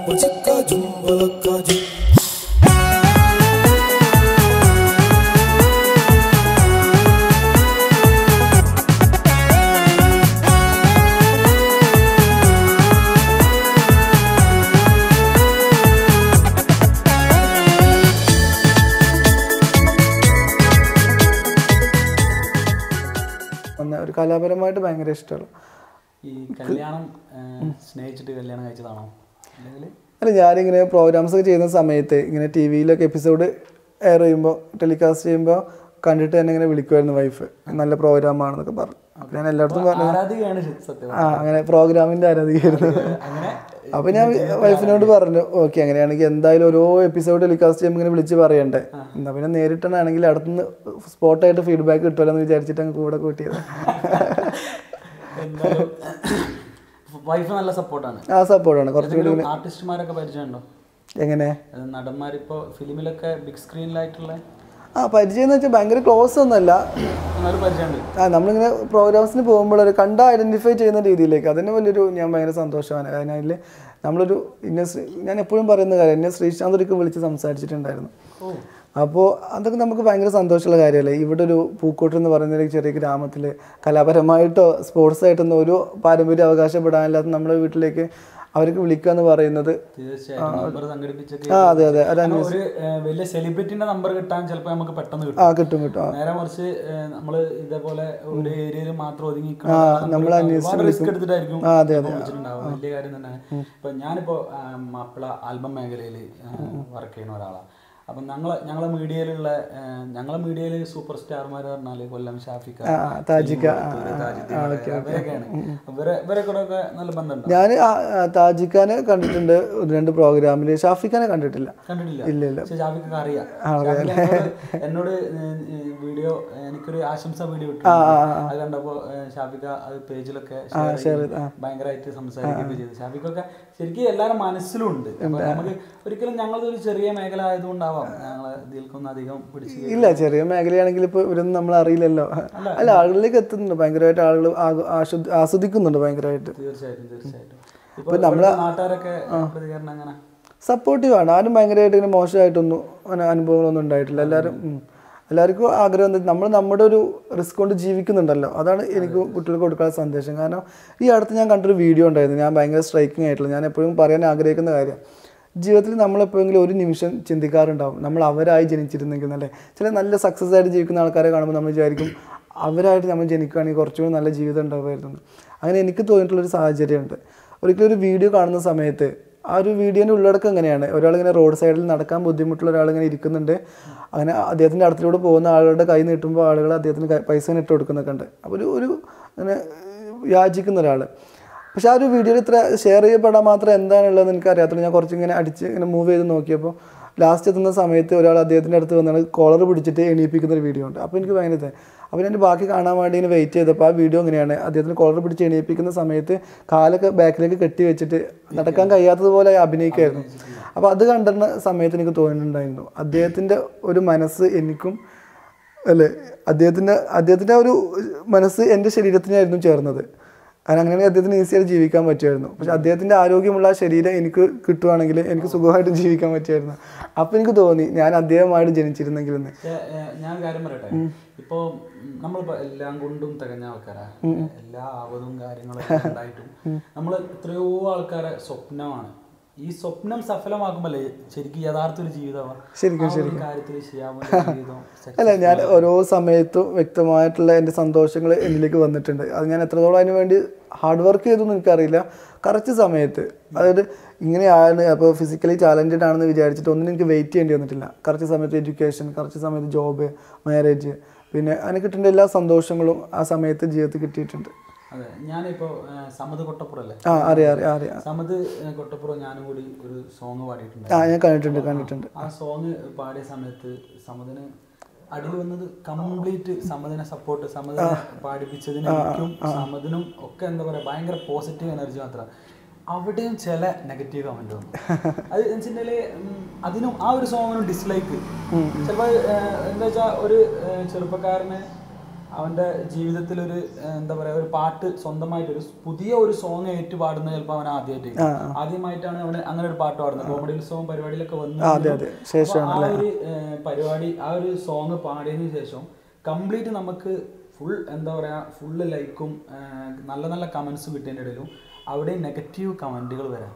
Chicka jumbalaka jum. ഒന്ന് ഒരു കലാപരമായിട്ട് ഭയങ്കര ഇഷ്ടമാണ് ഈ കല്യാണം ആ, സ്നേഹിച്ചിട്ട് കല്യാണം കഴിച്ചതാണോ അല്ലെങ്കിൽ അല്ല ഞാനിങ്ങനെ പ്രോഗ്രാംസ് ഒക്കെ ചെയ്യുന്ന സമയത്ത് ഇങ്ങനെ ടി വിയിലൊക്കെ എപ്പിസോഡ് എയർ ചെയ്യുമ്പോൾ ടെലികാസ്റ്റ് ചെയ്യുമ്പോൾ കണ്ടിട്ട് എന്നെ ഇങ്ങനെ വിളിക്കുമായിരുന്നു വൈഫ് നല്ല പ്രോഗ്രാമാണെന്നൊക്കെ പറഞ്ഞു അപ്പോൾ ഞാൻ എല്ലായിടത്തും പറഞ്ഞു ആരാധികയാണ് ശ- സത്യം ആ അങ്ങനെ പ്രോഗ്രാമിൻ്റെ ആരാധികയായിരുന്നു അങ്ങനെ അപ്പോൾ ഞാൻ വൈഫിനോട് പറഞ്ഞു ഓക്കെ അങ്ങനെയാണെങ്കിൽ എന്തായാലും ഓരോ എപ്പിസോഡ് ടെലികാസ്റ്റ് ചെയ്യുമ്പോൾ ഇങ്ങനെ വിളിച്ച് പറയണ്ടേ എന്നാൽ പിന്നെ നേരിട്ടാണെങ്കിൽ അടുത്തുനിന്ന് സ്പോട്ടായിട്ട് ഫീഡ്ബാക്ക് കിട്ടുമല്ലോ എന്ന് വിചാരിച്ചിട്ട് അങ്ങ് കൂടെ കൂട്ടിയത് എന്തായാലും വൈഫ് നല്ല സപ്പോർട്ടാണ് ആ സപ്പോർട്ടാണ് കുറച്ചുകൂടി ഏതെങ്കിലും ആർട്ടിസ്റ്റുമാരൊക്കെ പരിചയമുണ്ടോ എങ്ങനെ അത് നടന്മാരിപ്പോ ഫിലിമിലൊക്കെ ബിഗ് സ്ക്രീനിലായിട്ടുള്ള ആ പരിചയം എന്ന് വെച്ചാൽ ഭയങ്കര ക്ലോസ് ഒന്നുമല്ല എന്നാലും പരിചയമുണ്ട് ആ നമ്മളിങ്ങനെ പ്രോഗ്രാംസിന് പോകുമ്പോൾ ഒരു കണ്ട ഐഡന്റിഫൈ ചെയ്യുന്ന രീതിയിലേക്ക് അതിന് വലിയൊരു ഞാൻ ഭയങ്കര സന്തോഷമാണ് കാരണം അതിൽ നമ്മളൊരു ഇന്ന ശ്രീ ഞാൻ എപ്പോഴും പറയുന്ന കാര്യം എന്നെ ശ്രീശാന്ത് ഒരിക്കൽ വിളിച്ച് സംസാരിച്ചിട്ടുണ്ടായിരുന്നു ഓ അപ്പോൾ അതൊക്കെ നമുക്ക് ഭയങ്കര സന്തോഷമുള്ള കാര്യമല്ലേ ഇവിടെ ഒരു പൂക്കോട്ട് എന്ന് പറയുന്ന ഒരു ചെറിയ ഗ്രാമത്തിൽ കലാപരമായിട്ടോ സ്പോർട്സ് ആയിട്ടൊന്നും ഒരു പാരമ്പര്യം അവകാശപ്പെടാനില്ലാത്ത നമ്മുടെ വീട്ടിലേക്ക് അവർക്ക് വിളിക്കുക എന്ന് പറയുന്നത് തീർച്ചയായിട്ടും നമ്പർ സംഘടിപ്പിച്ചൊക്കെ ആ അതെ അതെ അത് കാരണം ഒരു ഏഹ്, വലിയ സെലിബ്രിറ്റിന്റെ നമ്പർ കിട്ടാൻ ചിലപ്പോൾ നമുക്ക് പെട്ടെന്ന് കിട്ടും ആ കിട്ടും കിട്ടും ആ നേരെ മറിച്ച് ഏഹ്, നമ്മള് ഇതേപോലെ ഒരു ഏരിയയിൽ മാത്രം ഒതുങ്ങി നമ്മൾ റിസ്ക് എടുത്തിട്ടായിരിക്കും ആ, അതെ, നമ്മൾ വിളിച്ചിട്ടുണ്ടാവും വലിയ കാര്യം തന്നെയാണ് ഇപ്പൊ ഞാനിപ്പോ ആ, മാപ്പിള ആൽബം മേഖലയിൽ വർക്ക് ചെയ്യുന്ന ഒരാളാണ് അപ്പം ഞങ്ങളെ ഞങ്ങളെ മീഡിയയിലുള്ള ഏഹ്, ഞങ്ങളെ മീഡിയയിൽ സൂപ്പർ സ്റ്റാർമാർ പറഞ്ഞാല് കൊല്ലം ഷാഫിക്ക ആ, താജിക്ക, സലീം പുത്തൂര്, താജുദ്ദീൻ ഇവിടെ, അവരൊക്കെയാണ് ഇവരെ ഇവരെ കൂടെ ഒക്കെ നല്ല ബന്ധമുണ്ട് ഞാൻ താജിഖാനെ കണ്ടിട്ടുണ്ട് ഒന്ന് രണ്ട് പ്രോഗ്രാമിൽ ഷാഫിഖാനെ കണ്ടിട്ടില്ല കണ്ടിട്ടില്ല ഇല്ല ഇല്ല പക്ഷെ ഷാഫിക്കൊക്കെ അറിയാം ഷാഫിക്ക് എന്നോട് എന്നോട് വീഡിയോ എനിക്കൊരു ആശംസ വീഡിയോ ഇട്ടു അത് കണ്ടപ്പോ ഏഹ്, ഷാഫിക്ക അത് പേജിലൊക്കെ ഷെയർ ചെയ്ത് ഭയങ്കരമായിട്ട് സംസാരിക്കുകയൊക്കെ ചെയ്തു ഷാഫിക്കൊക്കെ ശരിക്കും എല്ലാവരും മനസ്സിലും ഉണ്ട് അപ്പൊ നമുക്ക് ഒരിക്കലും ഞങ്ങളതൊരു ചെറിയ മേഖല ആയതുകൊണ്ടാവാം ഞങ്ങളെ ഇതിൽക്കൊന്നും അധികം പിടിച്ച് ഇല്ല ചെറിയ മേഖലയാണെങ്കിൽ ഇപ്പോൾ ഇവരൊന്നും നമ്മൾ അറിയില്ലല്ലോ അല്ല ആളുകളിലേക്ക് എത്തുന്നുണ്ട് ഭയങ്കരമായിട്ട് ആളുകൾ ആഘോ- ആസ്വദി- ആസ്വദിക്കുന്നുണ്ട് ഭയങ്കരമായിട്ട് തീർച്ചയായിട്ടും തീർച്ചയായിട്ടും ഇപ്പൊ നമ്മളെ നാട്ടുകാരൊക്കെ പ്രതികരണം അങ്ങനെ സപ്പോർട്ടീവ് ആണ് ആരും ഭയങ്കരമായിട്ട് ഇങ്ങനെ മോശമായിട്ടൊന്നും അങ്ങനെ അനുഭവങ്ങളൊന്നും ഉണ്ടായിട്ടില്ല എല്ലാവരും ഉം. എല്ലാവർക്കും ആഗ്രഹം എന്താ നമ്മൾ നമ്മുടെ ഒരു റിസ്ക് കൊണ്ട് ജീവിക്കുന്നുണ്ടല്ലോ അതാണ് എനിക്ക് കുട്ടികൾക്ക് കൊടുക്കാനുള്ള സന്ദേശം കാരണം ഈ അടുത്ത് ഞാൻ കണ്ടൊരു വീഡിയോ ഉണ്ടായിരുന്നു ഞാൻ ഭയങ്കര സ്ട്രൈക്കിംഗ് ആയിട്ടുള്ള ഞാൻ എപ്പോഴും പറയാൻ ആഗ്രഹിക്കുന്ന കാര്യം ജീവിതത്തിൽ നമ്മൾ എപ്പോഴെങ്കിലും ഒരു നിമിഷം ചിന്തിക്കാറുണ്ടാവും നമ്മൾ അവരായി ജനിച്ചിരുന്നെങ്കിൽ അല്ലേ ചില നല്ല സക്സസ് ആയിട്ട് ജീവിക്കുന്ന ആൾക്കാരെ കാണുമ്പോൾ നമ്മൾ വിചാരിക്കും അവരായിട്ട് നമ്മൾ ജനിക്കുകയാണെങ്കിൽ കുറച്ചുകൂടി നല്ല ജീവിതം ഉണ്ടാവുമായിരുന്നു അങ്ങനെ എനിക്ക് തോന്നിയിട്ടുള്ളൊരു സാഹചര്യമുണ്ട് ഒരിക്കലും ഒരു വീഡിയോ കാണുന്ന സമയത്ത് ആ ഒരു വീഡിയോൻ്റെ ഉള്ളടക്കം എങ്ങനെയാണ് ഒരാളിങ്ങനെ റോഡ് സൈഡിൽ നടക്കാൻ ബുദ്ധിമുട്ടുള്ള ഒരാളിങ്ങനെ ഇരിക്കുന്നുണ്ട് അങ്ങനെ അദ്ദേഹത്തിൻ്റെ അടുത്തിലൂടെ പോകുന്ന ആളുകളുടെ കൈ നീട്ടുമ്പോൾ ആളുകൾ അദ്ദേഹത്തിന് കൈ- പൈസ ഇങ്ങനെ ഇട്ട് കൊടുക്കുന്നൊക്കെ ഉണ്ട് അപ്പോൾ ഒരു ഒരു അങ്ങനെ യാചിക്കുന്ന ഒരാൾ പക്ഷെ ആ ഒരു വീഡിയോയിൽ ഇത്ര ഷെയർ ചെയ്യപ്പെടാൻ മാത്രം എന്താണുള്ളതെന്ന് എനിക്ക് അറിയാത്തത് ഞാൻ കുറച്ച് ഇങ്ങനെ അടിച്ച് ഇങ്ങനെ മൂവ് ചെയ്ത് നോക്കിയപ്പോൾ ലാസ്റ്റ് എത്തുന്ന സമയത്ത് ഒരാൾ അദ്ദേഹത്തിൻ്റെ അടുത്ത് വന്നാണ് കോളർ പിടിച്ചിട്ട് എണീപ്പിക്കുന്ന ഒരു വീഡിയോ ഉണ്ട് അപ്പോൾ എനിക്ക് ഭയങ്കര ഇതായി അപ്പോൾ ഞാൻ ബാക്കി കാണാൻ വേണ്ടി ഇങ്ങനെ വെയിറ്റ് ചെയ്തപ്പോൾ ആ വീഡിയോ ഇങ്ങനെയാണ് അദ്ദേഹത്തിന് കോളർ പിടിച്ച് എണീപ്പിക്കുന്ന സമയത്ത് കാലൊക്കെ ബാക്കിലേക്ക് കെട്ടി വെച്ചിട്ട് നടക്കാൻ കഴിയാത്തതുപോലെ അഭിനയിക്കായിരുന്നു അപ്പോൾ അത് കണ്ടിരുന്ന സമയത്ത് എനിക്ക് തോന്നിയിട്ടുണ്ടായിരുന്നു അദ്ദേഹത്തിൻ്റെ ഒരു മനസ്സ് എനിക്കും അല്ലേ അദ്ദേഹത്തിൻ്റെ അദ്ദേഹത്തിൻ്റെ ആ ഒരു മനസ്സ് എൻ്റെ ശരീരത്തിനായിരുന്നു ചേർന്നത് കാരണം അങ്ങനെയാണെങ്കിൽ അദ്ദേഹത്തിന് ഈസിയായിട്ട് ജീവിക്കാൻ പറ്റുമായിരുന്നു പക്ഷെ അദ്ദേഹത്തിൻ്റെ ആരോഗ്യമുള്ള ആ ശരീരം എനിക്ക് കിട്ടുവാണെങ്കിൽ എനിക്ക് സുഖമായിട്ട് ജീവിക്കാൻ പറ്റുമായിരുന്നു അപ്പോൾ എനിക്ക് തോന്നി ഞാൻ അദ്ദേഹമായിട്ട് ജനിച്ചിരുന്നെങ്കിൽ എന്ന് പക്ഷേ, ഏഹ്, ഞാൻ ഒരു കാര്യം പറയട്ടെ ഇപ്പോ ഉം, നമ്മളിപ്പോ എല്ലാം കൊണ്ടും തികഞ്ഞ ആൾക്കാരാ എല്ലാ ആവതും കാര്യങ്ങളും എല്ലാം ഉണ്ടായിട്ടും നമ്മൾ എത്രയോ ആൾക്കാരെ സ്വപ്നമാണ് ഈ സ്വപ്നം സഫലമാക്കുമ്പല്ലേ ശരിക്കും യഥാർത്ഥ ഒരു ജീവിതമാണ് ശരിക്കും കാര്യത്തിൽ ചെയ്യാവുന്ന ഒരു ജീവിതം അല്ല ഞാൻ ഓരോ സമയത്തും വ്യക്തമായിട്ടുള്ള എൻ്റെ സന്തോഷങ്ങൾ എന്നിലേക്ക് വന്നിട്ടുണ്ട് അത് ഞാൻ എത്രത്തോളം അതിന് വേണ്ടി ഹാർഡ് വർക്ക് ചെയ്തൊന്നും എനിക്കറിയില്ല കറക്റ്റ് സമയത്ത് അതായത് ഇങ്ങനെയാണ് അപ്പോൾ ഫിസിക്കലി ചാലഞ്ചഡ് ആണെന്ന് വിചാരിച്ചിട്ട് ഒന്നും എനിക്ക് വെയിറ്റ് ചെയ്യേണ്ടി വന്നിട്ടില്ല കറക്റ്റ് സമയത്ത് എഡ്യൂക്കേഷൻ കറക്റ്റ് സമയത്ത് ജോബ് മാരേജ് പിന്നെ അതിന് കിട്ടേണ്ട എല്ലാ സന്തോഷങ്ങളും ആ സമയത്ത് ജീവിതത്തിൽ കിട്ടിയിട്ടുണ്ട് അതെ ഞാനിപ്പോ ഏഹ്, സമത് കൊട്ടപ്പുറല്ലേ ആ അറിയാം അറിയാം അറിയാം സമത് ഏഹ്, കൊട്ടപ്പുറം ഞാനും കൂടി ഒരു സോങ് പാടിയിട്ടുണ്ട് ആ ഞാൻ കണ്ടിട്ടുണ്ട് കണ്ടിട്ടുണ്ട് ആ സോങ് പാടിയ സമയത്ത് സമതിന് അടിയിൽ വന്നത് കംപ്ലീറ്റ് സമതിനെ സപ്പോർട്ട് സമതിനെ പാടിപ്പിച്ചതിന് എനിക്കും സമതിനും ഒക്കെ എന്താ പറയാ ഭയങ്കര പോസിറ്റീവ് എനർജി മാത്രം അവിടെയും ചില നെഗറ്റീവ് കമന്റ് വന്നു അത് എന്ന് വെച്ചിട്ടുണ്ടെങ്കിൽ അതിനും ആ ഒരു സോങ്ങിനും ഡിസ്ലൈക്ക് ചിലപ്പോൾ എന്താ വെച്ചാൽ ഒരു ഏഹ്, ചെറുപ്പക്കാരന് അവന്റെ ജീവിതത്തിൽ ഒരു ഏഹ്, എന്താ പറയാ ഒരു പാട്ട് സ്വന്തമായിട്ട് ഒരു പുതിയ ഒരു സോങ് ഏറ്റു പാടുന്നത് ചിലപ്പോൾ അവൻ ആദ്യമായിട്ട് ആദ്യമായിട്ടാണ് അവന് അങ്ങനെ ഒരു പാട്ട് പാടുന്നത് കോമഡി ഉത്സവം പരിപാടിയിലൊക്കെ വന്നു അതെ, അതെ. ശേഷമാണ് അപ്പൊ ആ ഒരു ഏഹ്, പരിപാടി ആ ഒരു സോങ് പാടിയതിനു ശേഷം കംപ്ലീറ്റ് നമുക്ക് ഫുൾ എന്താ പറയാ ഫുള്ള് ലൈക്കും നല്ല നല്ല കമന്റ്സ് കിട്ടിയതിൻ്റെ ഇടയിലും അവിടെ നെഗറ്റീവ് കമന്റുകൾ വരാം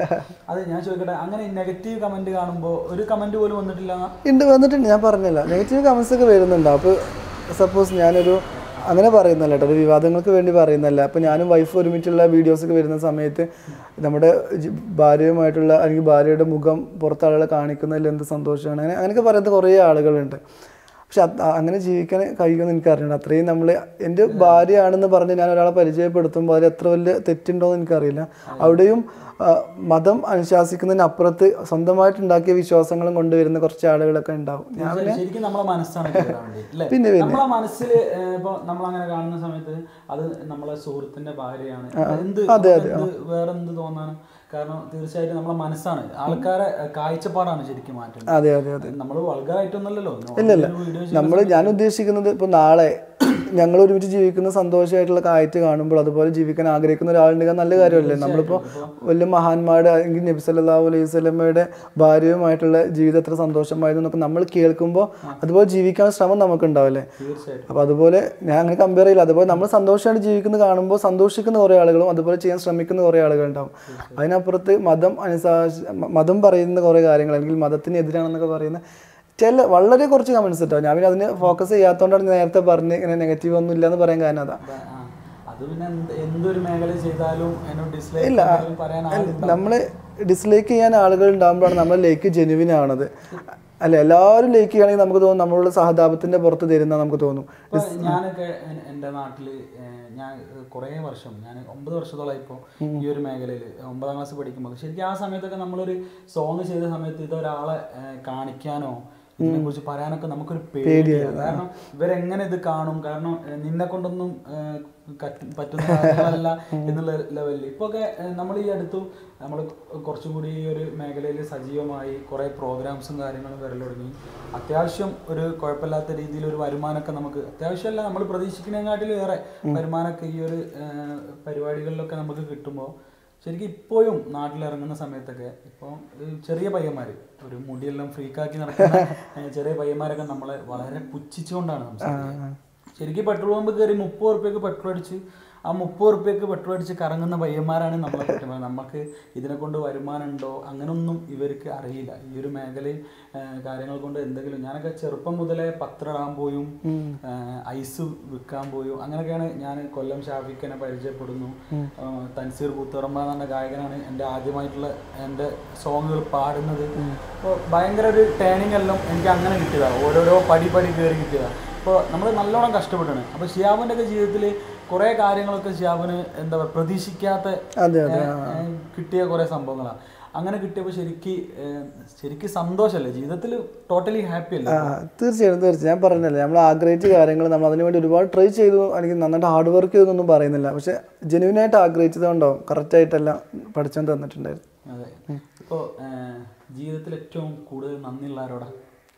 അത് ഞാൻ ചോദിക്കട്ടെ അങ്ങനെ നെഗറ്റീവ് കമന്റ് കാണുമ്പോൾ ഒരു കമന്റ് പോലും വന്നിട്ടില്ല എന്നാ? ഉണ്ട് വന്നിട്ടുണ്ട് ഞാൻ പറഞ്ഞില്ല നെഗറ്റീവ് കമൻസ് ഒക്കെ വരുന്നുണ്ട് അപ്പോൾ സപ്പോസ് ഞാനൊരു അങ്ങനെ പറയുന്നല്ല കേട്ടോ ഒരു വിവാദങ്ങൾക്ക് വേണ്ടി പറയുന്നല്ല അപ്പോൾ ഞാനും വൈഫ് ഒരുമിച്ചുള്ള വീഡിയോസ് ഒക്കെ വരുന്ന സമയത്ത് നമ്മുടെ ജി- ഭാര്യയുമായിട്ടുള്ള അല്ലെങ്കിൽ ഭാര്യയുടെ മുഖം പുറത്ത് ആളുകളെ കാണിക്കുന്നതിൽ എന്ത് സന്തോഷമാണ് അങ്ങനെ അങ്ങനെയൊക്കെ പറയുന്ന കുറേ ആളുകളുണ്ട് പക്ഷെ അത് അങ്ങനെ ജീവിക്കാൻ കഴിയുമെന്ന് എനിക്കറിയണം അത്രയും നമ്മൾ എൻ്റെ ഭാര്യയാണെന്ന് പറഞ്ഞ് ഞാൻ ഒരാളെ പരിചയപ്പെടുത്തുമ്പോൾ അതിൽ എത്ര വലിയ തെറ്റുണ്ടോ എന്ന് എനിക്കറിയില്ല അവിടെയും ആ, മതം അനുശാസിക്കുന്നതിന് അപ്പുറത്ത് സ്വന്തമായിട്ട് ഉണ്ടാക്കിയ വിശ്വാസങ്ങളും കൊണ്ടുവരുന്ന കുറച്ച് ആളുകളൊക്കെ ഉണ്ടാവും ഞാൻ ശരിക്കും നമ്മളെ മനസ്സാണ് clear ആവേണ്ടത്, ഇല്ലേ? പിന്നെ, പിന്നെ. നമ്മളെ മനസ്സിൽ ഇപ്പൊ നമ്മൾ അങ്ങനെ കാണുന്ന സമയത്ത് അത് നമ്മളെ സുഹൃത്തിന്റെ ഭാര്യയാണ് എന്ത് എന്ത് വേറെ എന്ത് തോന്നാണ് കാരണം തീർച്ചയായിട്ടും നമ്മളെ മനസ്സാണ് ആൾക്കാരെ ഏഹ്, കാഴ്ചപ്പാടാണ് ശരിക്കും മാറ്റുന്നത് അതെ അതെ അതെ നമ്മൾ വൾഗറായിട്ടൊന്നല്ലല്ലോ ഇല്ലല്ല വീഡിയോ നമ്മൾ ഞാൻ ഉദ്ദേശിക്കുന്നത് ഇപ്പോൾ നാളെ ഞങ്ങൾ ഒരുമിച്ച് ജീവിക്കുന്ന സന്തോഷമായിട്ടുള്ള കാഴ്ച കാണുമ്പോൾ അതുപോലെ ജീവിക്കാൻ ആഗ്രഹിക്കുന്ന ഒരാളുണ്ടെങ്കിൽ നല്ല കാര്യമല്ലേ നമ്മളിപ്പോൾ വലിയ മഹാന്മാരുടെ അല്ലെങ്കിൽ നബി സല്ലല്ലാഹു അലൈഹി സ്വലമ്മയുടെ ഭാര്യയുമായിട്ടുള്ള ജീവിതം എത്ര സന്തോഷമായിരുന്നു എന്നൊക്കെ നമ്മൾ കേൾക്കുമ്പോൾ അതുപോലെ ജീവിക്കാൻ ശ്രമം നമുക്ക് ഉണ്ടാവില്ലേ തീർച്ചയായിട്ടും അപ്പോൾ അതുപോലെ ഞാൻ അങ്ങനെ കമ്പയർ ചെയ്യില്ല അതുപോലെ നമ്മൾ സന്തോഷമായിട്ട് ജീവിക്കുന്നത് കാണുമ്പോൾ സന്തോഷിക്കുന്ന കുറേ ആളുകളും അതുപോലെ ചെയ്യാൻ ശ്രമിക്കുന്ന കുറേ ആളുകളുണ്ടാവും അതിനപ്പുറത്ത് മതം അനുസാരിച്ച് മ- മതം പറയുന്ന കുറേ കാര്യങ്ങൾ അല്ലെങ്കിൽ മതത്തിന് എതിരാണെന്നൊക്കെ പറയുന്ന ചില വളരെ കുറച്ച് കമൻസ് കേട്ടോ ഞാൻ പിന്നെ അതിന് ഫോക്കസ് ചെയ്യാത്തതുകൊണ്ടാണ് ഞാൻ നേരത്തെ പറഞ്ഞ് ഇങ്ങനെ നെഗറ്റീവ് ഒന്നും ഇല്ലെന്ന് പറയാൻ കാരണം അതാ അപ്പൊ, ആ, അത് പിന്നെ എന്ത് എന്തൊരു മേഖല ചെയ്താലും എന്നോട് ഡിസ്ലൈക്ക് പറയാൻ ആളുണ്ടാവും. നമ്മൾ ഡിസ്ലൈക്ക് ചെയ്യാൻ ആളുകൾ ഉണ്ടാകുമ്പോഴാണ് നമ്മൾ ലൈക്ക് ജെനുവിൻ ആവണത് അല്ല എല്ലാവരും ലൈക്ക് ചെയ്യുകയാണെങ്കിൽ നമുക്ക് തോന്നും നമ്മളുടെ സഹതാപത്തിന്റെ പുറത്ത് തരുന്ന നമുക്ക് തോന്നും ഇപ്പൊ ഞാനൊക്കെ എൻ- എൻ്റെ നാട്ടില് ഏഹ്, ഞാൻ കുറേ വർഷം ഞാൻ ഒമ്പത് വർഷത്തോളം ഇപ്പോൾ ഈ ഒരു മേഖലയിൽ ഒമ്പതാം ക്ലാസ് പഠിക്കുമ്പോൾ ശരിക്കും ആ സമയത്തൊക്കെ നമ്മളൊരു സോങ് ചെയ്ത സമയത്ത് ഇതൊരാളെ ഏഹ്, കാണിക്കാനോ ഇതിനെ കുറിച്ച് പറയാനൊക്കെ നമുക്കൊരു പേടിയാണ് കാരണം ഇവരെങ്ങനെ ഇത് കാണും കാരണം ഏഹ്, നിന്നെ കൊണ്ടൊന്നും ഏഹ്, കറ്റ്- പറ്റുന്ന കാര്യങ്ങളല്ല എന്നുള്ള ലെവലിൽ ഇപ്പൊ ഒക്കെ നമ്മൾ ഈ അടുത്തു നമ്മൾ കുറച്ചും കൂടി ഈ ഒരു മേഖലയിൽ സജീവമായി കുറേ പ്രോഗ്രാംസും കാര്യങ്ങളും വരൽ തുടങ്ങി അത്യാവശ്യം ഒരു കുഴപ്പമില്ലാത്ത രീതിയിൽ ഒരു വരുമാനമൊക്കെ നമുക്ക് അത്യാവശ്യമല്ല നമ്മൾ പ്രതീക്ഷിക്കുന്നതിനെക്കാട്ടിലും ഏറെ വരുമാനമൊക്കെ ഈ ഒരു ഏഹ്, പരിപാടികളിലൊക്കെ നമുക്ക് കിട്ടുമ്പോൾ ശരിക്കും ഇപ്പോഴും നാട്ടിലിറങ്ങുന്ന സമയത്തൊക്കെ ഇപ്പോൾ ചെറിയ പയ്യന്മാർ ഒരു മുടിയെല്ലാം ഫ്രീക്കാക്കി നടക്കുന്ന ഏഹ്, ചെറിയ പയ്യന്മാരൊക്കെ നമ്മളെ വളരെ പുച്ഛിച്ചുകൊണ്ടാണ് സംസാരിക്കുന്നത് ശരിക്കും പെട്രോൾ പമ്പ് കയറി മുപ്പത് റുപ്യക്ക് പെട്രോൾ അടിച്ച് ആ മുപ്പത് റുപ്യക്ക് പെട്രോൾ അടിച്ച് കറങ്ങുന്ന പയ്യന്മാരാണ് നമ്മളെ കുറ്റം പറയുന്നത് നമുക്ക് ഇതിനെ കൊണ്ട് വരുമാനം ഉണ്ടോ അങ്ങനൊന്നും ഇവർക്ക് അറിയില്ല ഈ ഒരു മേഖലയിൽ ആ, കാര്യങ്ങൾ കൊണ്ട് എന്തെങ്കിലും ഞാനൊക്കെ ചെറുപ്പം മുതലേ പത്രം ഇടാൻ പോയും ആ, ഐസ് വിൽക്കാൻ പോയും അങ്ങനെയൊക്കെയാണ് ഞാൻ കൊല്ലം ഷാഫിഖിനെ പരിചയപ്പെടുന്നു ആ, തൻസീർ കൂത്തുറമ്പ എന്ന ഗായകനാണ് എൻ്റെ ആദ്യമായിട്ടുള്ള എൻ്റെ സോങ്ങുകൾ പാടുന്നത് അപ്പോൾ ഭയങ്കര ഒരു ടേണിംഗ് എല്ലാം എനിക്ക് അങ്ങനെ കിട്ടിയതാണ് ഓരോരോ പടി പടി കയറി കിട്ടിയതാണ് അപ്പോൾ നമ്മൾ നല്ലോണം കഷ്ടപ്പെട്ടാണ് അപ്പോൾ ഷിയാബിൻ്റെ ഒക്കെ ജീവിതത്തിൽ കുറേ കാര്യങ്ങളൊക്കെ ഷിയാബിന് എന്താ പറയുക പ്രതീക്ഷിക്കാത്ത അതെ, ഏ, ഏ, കിട്ടിയ കുറേ സംഭവങ്ങളാണ് അങ്ങനെ കിട്ടിയപ്പോൾ ശരിക്ക് ഏ, ശരിക്ക് സന്തോഷമല്ലേ ജീവിതത്തിൽ ടോട്ടലി ഹാപ്പി അല്ലേ ആ തീർച്ചയായും തീർച്ചയായും ഞാൻ പറഞ്ഞല്ലേ നമ്മൾ ആഗ്രഹിച്ച കാര്യങ്ങൾ നമ്മൾ അതിനു വേണ്ടി ഒരുപാട് ട്രൈ ചെയ്തു അല്ലെങ്കിൽ നന്നായിട്ട് ഹാർഡ് വർക്ക് ചെയ്തൊന്നും പറയുന്നില്ല പക്ഷെ ജെനുവിനായിട്ട് ആഗ്രഹിച്ചത് കൊണ്ടോ കറക്റ്റായിട്ടെല്ലാം പഠിച്ചോണ്ട് തന്നിട്ടുണ്ടായിരുന്നു അതെ ഇപ്പോൾ ജീവിതത്തിൽ ഏറ്റവും കൂടുതൽ നന്ദിയുള്ള ആരോടാ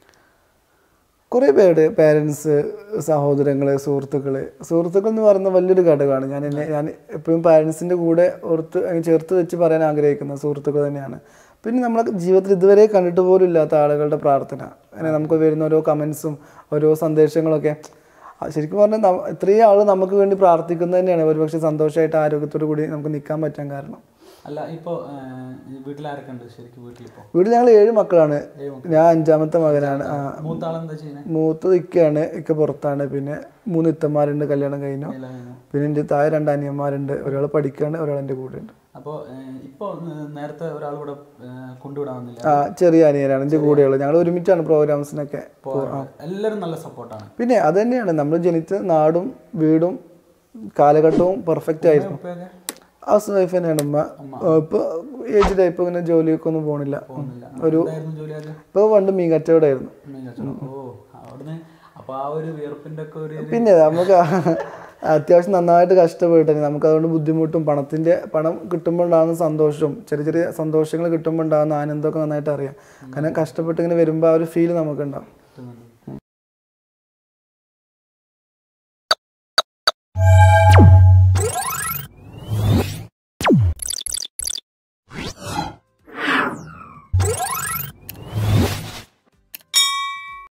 കുറേ പേര് പേരൻസ് സഹോദരങ്ങൾ സുഹൃത്തുക്കൾ സുഹൃത്തുക്കൾ എന്ന് പറയുന്ന വലിയൊരു ഘടകമാണ് ഞാൻ എന്നെ ഞാൻ എപ്പോഴും പാരൻസിൻ്റെ കൂടെ ഓർത്ത് അങ്ങ് ചേർത്ത് വെച്ച് പറയാൻ ആഗ്രഹിക്കുന്ന സുഹൃത്തുക്കൾ തന്നെയാണ് പിന്നെ നമ്മളെ ജീവിതത്തിൽ ഇതുവരെ കണ്ടിട്ട് പോലും ഇല്ലാത്ത ആളുകളുടെ പ്രാർത്ഥന അങ്ങനെ നമുക്ക് വരുന്ന ഓരോ കമൻസും ഓരോ സന്ദേശങ്ങളൊക്കെ ആ, ശരിക്കും പറഞ്ഞാൽ ന- ഇത്രയും ആൾ നമുക്ക് വേണ്ടി പ്രാർത്ഥിക്കുന്നത് തന്നെയാണ് ഒരുപക്ഷെ സന്തോഷമായിട്ട് ആരോഗ്യത്തോടു കൂടി നമുക്ക് നിൽക്കാൻ പറ്റാൻ കാരണം അല്ല ഇപ്പോൾ വീട്ടിലാരൊക്കെ ഉണ്ട് ശരിക്കും വീട്ടിലിപ്പോൾ വീട്ടിൽ ഞങ്ങൾ ഏഴ് മക്കളാണ് ഞാൻ അഞ്ചാമത്തെ മകനാണ് ആ മൂത്ത ആളെന്താ ചെയ്യുന്നത് മൂത്തത് ഇക്കയാണ് ഇക്ക പുറത്താണ് പിന്നെ മൂന്ന് ഇത്തന്മാരുണ്ട് കല്യാണം കഴിഞ്ഞു പിന്നെ എൻ്റെ താഴെ രണ്ട് അനിയന്മാരുണ്ട് ഒരാൾ പഠിക്കാണ് ഒരാൾ എൻ്റെ കൂടെ ഉണ്ട് അപ്പോൾ ഇപ്പോൾ നേരത്തെ ഒരാൾ ഇവിടെ കൊണ്ടുവിടാൻ വന്നില്ല ആ ചെറിയ അനിയനാണ് എൻ്റെ കൂടെയുള്ളത് ഞങ്ങൾ ഒരുമിച്ചാണ് പ്രോഗ്രാംസിനൊക്കെ എല്ലാവരും നല്ല സപ്പോർട്ടാണ് പിന്നെ അത് തന്നെയാണ് നമ്മൾ ജനിച്ച നാടും വീടും കാലഘട്ടവും പെർഫെക്റ്റ് ആയിരുന്നു ഉപ്പയൊക്കെ ഹൗസ് വൈഫ് തന്നെയാണ് ഉമ്മ ഇപ്പോൾ ഏജ്ഡ് ഇപ്പൊ ഇങ്ങനെ ജോലിയൊക്കെ ഒന്നും പോണില്ല പോകുന്നില്ല ഒരു എന്തായിരുന്നു ജോലി അത് ഇപ്പോൾ പണ്ട് മീൻ കച്ചവടമായിരുന്നു ഓ അവിടുന്ന് അപ്പൊ ആ ഒരു വിയർപ്പിന്റെ ഒക്കെ ഒരു ഇത് പിന്നെ നമുക്ക് അത്യാവശ്യം നന്നായിട്ട് കഷ്ടപ്പെട്ടിട്ട് നമുക്ക് അതുകൊണ്ട് ബുദ്ധിമുട്ടും പണത്തിന്റെ പണം കിട്ടുമ്പോൾ ഉണ്ടാകുന്ന സന്തോഷവും ചെറിയ ചെറിയ സന്തോഷങ്ങൾ കിട്ടുമ്പോൾ ഉണ്ടാകുന്ന ആനന്ദമൊക്കെ നന്നായിട്ട് അറിയാം കാരണം കഷ്ടപ്പെട്ട് ഇങ്ങനെ വരുമ്പോൾ ആ ഒരു ഫീൽ നമുക്ക് ഉണ്ടാവും കിട്ടുന്നുണ്ട്